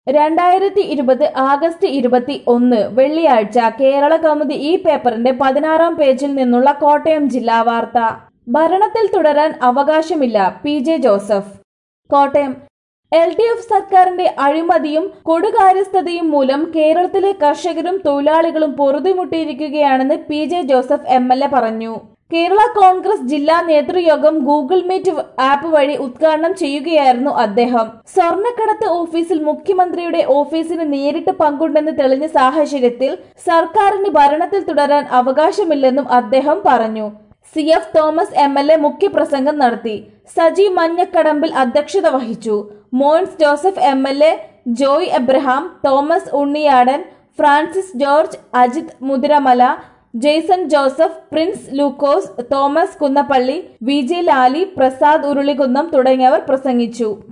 രണ്ടായിരത്തി ഇരുപത് ആഗസ്റ്റ് ഇരുപത്തി ഒന്ന് വെള്ളിയാഴ്ച കേരള കൗമുദി ഈ പേപ്പറിന്റെ പതിനാറാം പേജിൽ നിന്നുള്ള കോട്ടയം ജില്ലാ വാർത്ത ഭരണത്തിൽ തുടരാൻ അവകാശമില്ല P J Joseph Kottayam L D F സർക്കാരിന്റെ അഴിമതിയും കൊടുകാര്യസ്ഥതയും മൂലം കേരളത്തിലെ കർഷകരും തൊഴിലാളികളും പൊറുതിമുട്ടിയിരിക്കുകയാണെന്ന് P J Joseph M L A പറഞ്ഞു കേരള കോൺഗ്രസ് ജില്ലാ നേതൃയോഗം ഗൂഗിൾ മീറ്റ് ആപ്പ് വഴി ഉദ്ഘാടനം ചെയ്യുകയായിരുന്നു അദ്ദേഹം സ്വർണ്ണക്കടത്ത് ഓഫീസിൽ മുഖ്യമന്ത്രിയുടെ ഓഫീസിന് നേരിട്ട് പങ്കുണ്ടെന്ന് തെളിഞ്ഞ സാഹചര്യത്തിൽ സർക്കാരിന് ഭരണത്തിൽ തുടരാൻ അവകാശമില്ലെന്നും അദ്ദേഹം പറഞ്ഞു C F Thomas M L A മുഖ്യപ്രസംഗം നടത്തി സജി മഞ്ഞക്കടമ്പിൽ അധ്യക്ഷത വഹിച്ചു Mons Joseph M L A Joy Abraham Thomas Unniyadan Francis George Ajith Muthiramala Jaison Joseph Prince Lukose Thomas Kunnappally V J Lali Prasad Urulikunnam തുടങ്ങിയവർ പ്രസംഗിച്ചു